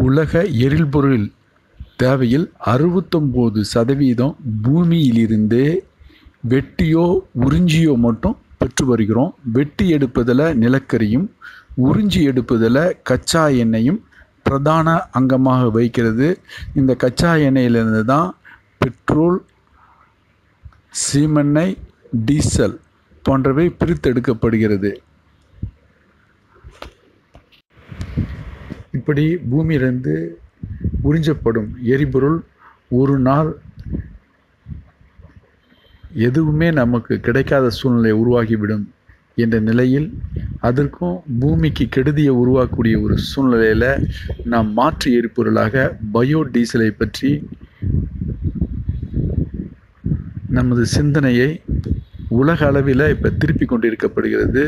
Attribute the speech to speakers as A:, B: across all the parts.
A: உலக எரிபொருள் தேவையில் அறுபத்தொம்போது சதவீதம் பூமியிலிருந்தே வெட்டியோ உறிஞ்சியோ மட்டும் பெற்று வருகிறோம் வெட்டி எடுப்பதில் நிலக்கரியும் உறிஞ்சி எடுப்பதில் கச்சா எண்ணெயும் பிரதான அங்கமாக வைக்கிறது இந்த கச்சா எண்ணெயிலிருந்து தான் பெட்ரோல் சீமெண்ணெய் டீசல் போன்றவை பிரித்தெடுக்கப்படுகிறது இப்படி பூமியிலிருந்து உறிஞ்சப்படும் எரிபொருள் ஒரு நாள் எதுவுமே நமக்கு கிடைக்காத சூழ்நிலை உருவாகிவிடும் என்ற நிலையில் அதற்கும் பூமிக்கு கெடுதியை உருவாக்கக்கூடிய ஒரு சூழ்நிலையில் நாம் மாற்று எரிபொருளாக பயோ டீசலை பற்றி நமது சிந்தனையை உலக அளவில் இப்போ திருப்பி கொண்டிருக்கப்படுகிறது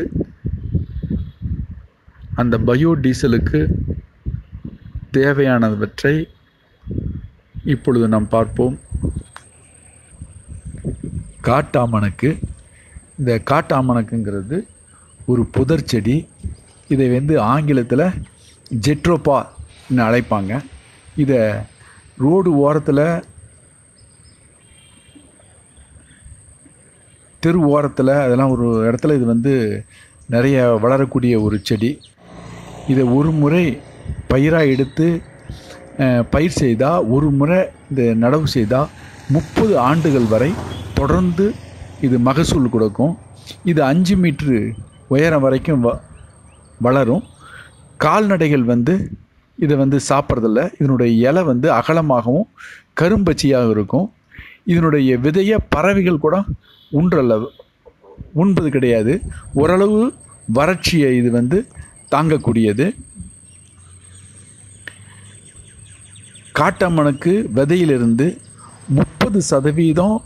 A: அந்த பயோ டீசலுக்கு தேவையானவற்றை இப்பொழுது நாம் பார்ப்போம் காட்டாமணக்கு இந்த காட்டாமணக்குங்கிறது ஒரு புதர் செடி இதை வந்து ஆங்கிலத்தில் ஜெட்ரோபான்னு அழைப்பாங்க இதை ரோடு ஓரத்தில் தெரு ஓரத்தில் அதெல்லாம் ஒரு இடத்துல இது வந்து நிறைய வளரக்கூடிய ஒரு செடி இதை ஒரு முறை பயிராக எடுத்து அஹ், பயிர் செய்தால் ஒரு முறை இந்த நடவு செய்தால் முப்பது ஆண்டுகள் வரை தொடர்ந்து இது மகசூல் கொடுக்கும் இது அஞ்சு மீட்ரு உயரம் வரைக்கும் வ வளரும் கால்நடைகள் வந்து இதை வந்து சாப்பிட்றதில்ல இதனுடைய இலை வந்து அகலமாகவும் கரும்பச்சியாக இருக்கும் இதனுடைய விதையை பறவைகள் கூட உன்றல்ல உண்பது கிடையாது ஓரளவு வறட்சியை இது வந்து தாங்கக்கூடியது காட்டம்மனுக்கு விதையிலிருந்து முப்பது சதவீதம்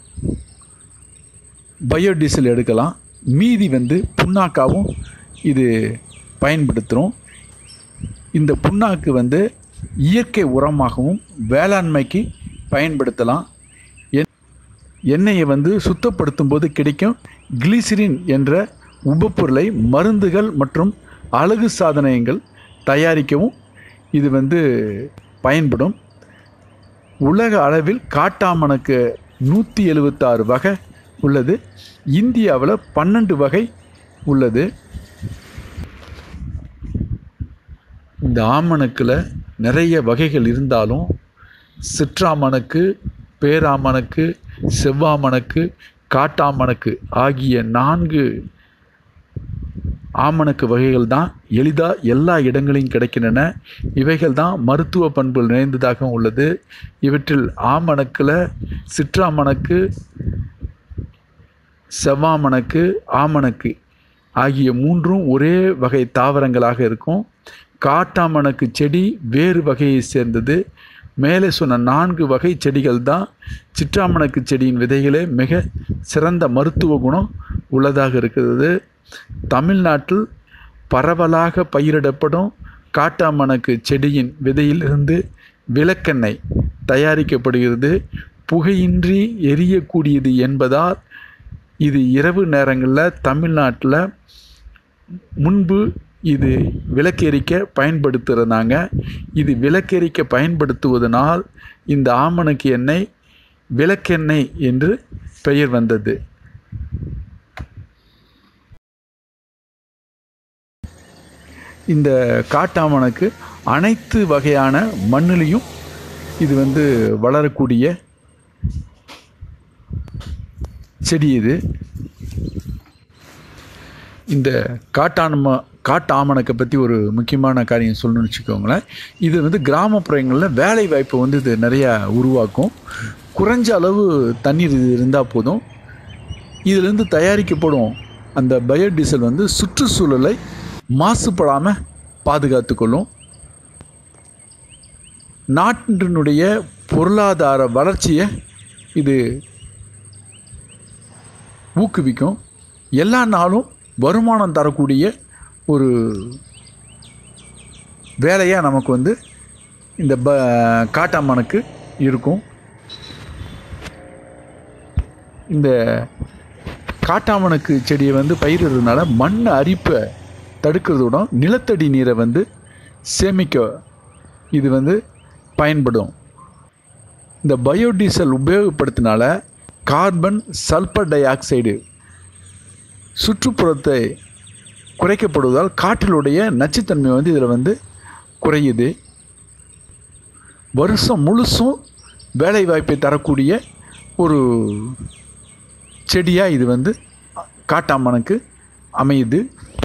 A: பயோடீசல் எடுக்கலாம் மீதி வந்து புண்ணாக்காவும் இது பயன்படுத்துகிறோம் இந்த புண்ணாக்கு வந்து இயற்கை உரமாகவும் வேளாண்மைக்கு பயன்படுத்தலாம் எண்- எண்ணெயை வந்து சுத்தப்படுத்தும் போது கிடைக்கும் கிளிசரின் என்ற உபப்பொருளை மருந்துகள் மற்றும் அழகு சாதனங்கள் தயாரிக்கவும் இது வந்து பயன்படும் உலக அளவில் காட்டாமணக்கு நூற்றி எழுபத்தாறு வகை உள்ளது இந்தியாவில் பன்னெண்டு வகை உள்ளது இந்த ஆமணக்கில் நிறைய வகைகள் இருந்தாலும் சிற்றாமணக்கு பேராமணக்கு செவ்வாமணக்கு காட்டாமணக்கு ஆகிய நான்கு ஆமணக்கு வகைகள் தான் எளிதாக எல்லா இடங்களிலும் கிடைக்கின்றன இவைகள் தான் மருத்துவ பண்புகள் நிறைந்ததாக உள்ளது இவற்றில் ஆமணக்கில் சிற்றாமணக்கு செவ்வாமணக்கு ஆமணக்கு ஆகிய மூன்றும் ஒரே வகை தாவரங்களாக இருக்கும் காட்டாமணக்கு செடி வேறு வகையை சேர்ந்தது மேலே சொன்ன நான்கு வகை செடிகள் தான் சிற்றாமணக்கு செடியின் விதைகளே மிக சிறந்த மருத்துவ குணம் உள்ளதாக இருக்கிறது தமிழ்நாட்டில் பரவலாக பயிரிடப்படும் காட்டாமணக்கு செடியின் விதையிலிருந்து விளக்கெண்ணெய் தயாரிக்கப்படுகிறது புகையின்றி எரியக்கூடியது என்பதால் இது இரவு நேரங்களில் தமிழ்நாட்டில் முன்பு இது விளக்கெரிக்க பயன்படுத்துகிறதாங்க இது விளக்கெரிக்க பயன்படுத்துவதனால் இந்த ஆமணக்கு எண்ணெய் விளக்கெண்ணெய் என்று பெயர் வந்தது இந்த காட்டாமணக்கு அனைத்து வகையான மண்ணிலையும் இது வந்து வளரக்கூடிய செடி இது இந்த காட்டானம காட்டாமணக்கை பற்றி ஒரு முக்கியமான காரியம் சொல்லணும்னு வச்சுக்கோங்களேன் இது வந்து கிராமப்புறங்களில் வேலை வாய்ப்பை வந்து இது நிறையா உருவாக்கும் குறைஞ்ச அளவு தண்ணீர் இது இருந்தால் போதும் இதிலிருந்து தயாரிக்கப்படும் அந்த பயோடீசல் வந்து சுற்றுச்சூழலை மாசுபடாமல் பாதுகாத்துக்கொள்ளும் நாட்டினுடைய பொருளாதார வளர்ச்சியை இது ஊக்குவிக்கும் எல்லா நாளும் வருமானம் தரக்கூடிய ஒரு வேலையாக நமக்கு வந்து இந்த ப காட்டாமனுக்கு இருக்கும் இந்த காட்டாமணக்கு செடியை வந்து பயிரிடுறதுனால மண் அரிப்பை தடுக்கிறதோட நிலத்தடி நீரை வந்து சேமிக்க இது வந்து பயன்படும் இந்த பயோடீசல் உபயோகப்படுத்தினால கார்பன் சல்பர் டை ஆக்சைடு சுற்றுப்புறத்தை குறைக்கப்படுவதால் காற்றிலுடைய நச்சுத்தன்மை வந்து இதில் வந்து குறையுது வருஷம் முழுசும் வேலை வாய்ப்பை தரக்கூடிய ஒரு செடியாக இது வந்து காட்டாமணக்கு அமையுது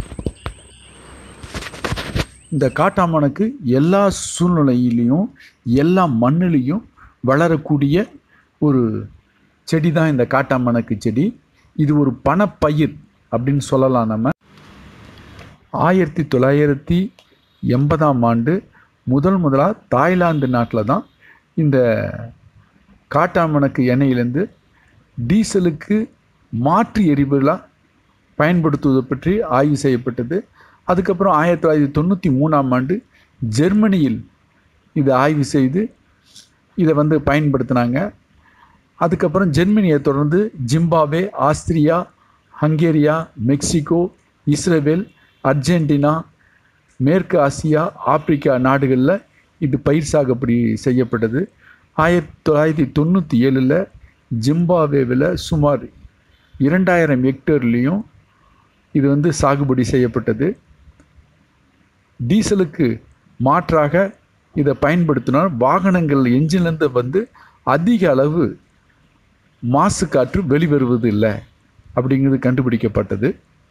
A: இந்த காட்டாமணக்கு எல்லா சூழ்நிலையிலையும் எல்லா மண்ணிலையும் வளரக்கூடிய ஒரு செடி தான் இந்த காட்டாமணக்கு செடி இது ஒரு பணப்பயிர் அப்படின்னு சொல்லலாம் நம்ம ஆயிரத்தி தொள்ளாயிரத்தி எண்பதாம் ஆண்டு முதல் முதலாக தாய்லாந்து நாட்டில் தான் இந்த காட்டாமணக்கு எண்ணெயிலேருந்து டீசலுக்கு மாற்று எரிபொருளாக பயன்படுத்துவது பற்றி ஆய்வு செய்யப்பட்டது அதுக்கப்புறம் ஆயிரத்தி தொள்ளாயிரத்தி தொண்ணூற்றி மூணாம் ஆண்டு ஜெர்மனியில் இதை ஆய்வு செய்து இதை வந்து பயன்படுத்தினாங்க அதுக்கப்புறம் ஜெர்மனியை தொடர்ந்து Zimbabwe Austria Hungary Mexico Israel Argentina மேற்கு ஆசியா ஆப்பிரிக்கா நாடுகளில் இது பயிர் சாகுபடி செய்யப்பட்டது ஆயிரத்தி தொள்ளாயிரத்தி தொண்ணூற்றி ஏழில் ஜிம்பாவேவில் சுமார் இரண்டாயிரம் ஹெக்டேர்லேயும் இது வந்து சாகுபடி செய்யப்பட்டது டீசலுக்கு மாற்றாக இதை பயன்படுத்தினால் வாகனங்கள் என்ஜின்லேருந்து வந்து அதிக அளவு மாசு காற்று வெளிவருவது இல்லை அப்படிங்கிறது கண்டுபிடிக்கப்பட்டது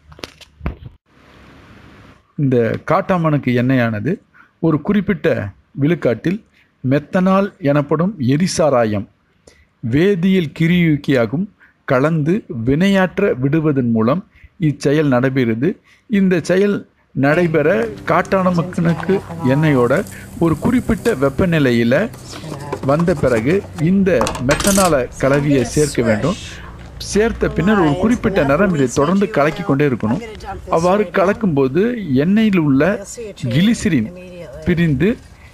A: இந்த காட்டாமணக்கு எண்ணெயானது ஒரு குறிப்பிட்ட விழுக்காட்டில் மெத்தனால் எனப்படும் எரிசாராயம் வேதியியல் கிரியூக்கியாகும் கலந்து வினையாற்ற விடுவதன் மூலம் இச்செயல் நடைபெறுது இந்த செயல் நடைபெற காட்டானமக்கனுக்கு எண்ணெயோட ஒரு குறிப்பிட்ட வெப்பநிலையில் வந்த பிறகு இந்த மெத்தனால கலவியை சேர்க்க வேண்டும் சேர்த்த பின்னர் ஒரு குறிப்பிட்ட நேரம் இதை தொடர்ந்து கலக்கி கொண்டே இருக்கணும் அவ்வாறு கலக்கும்போது எண்ணெயில் உள்ள கிளிசிரின் பிரிந்து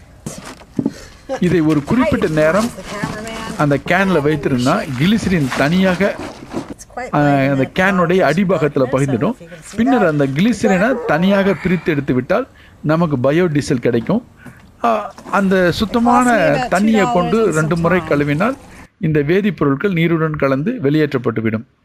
A: இதை ஒரு குறிப்பிட்ட நேரம் அந்த கேனில் வைத்திருந்தா கிளிசிரின் தனியாக ஆஹ், அந்த கேனுடைய அடிபாகத்தில் பகிர்ந்துடும் பின்னர் அந்த கிளிசரினை தனியாக பிரித்து எடுத்து விட்டால் நமக்கு பயோடீசல் கிடைக்கும் ஆஹ், அந்த சுத்தமான தண்ணியை கொண்டு ரெண்டு முறை கழுவினால் இந்த வேதிப்பொருட்கள் நீருடன் கலந்து வெளியேற்றப்பட்டுவிடும்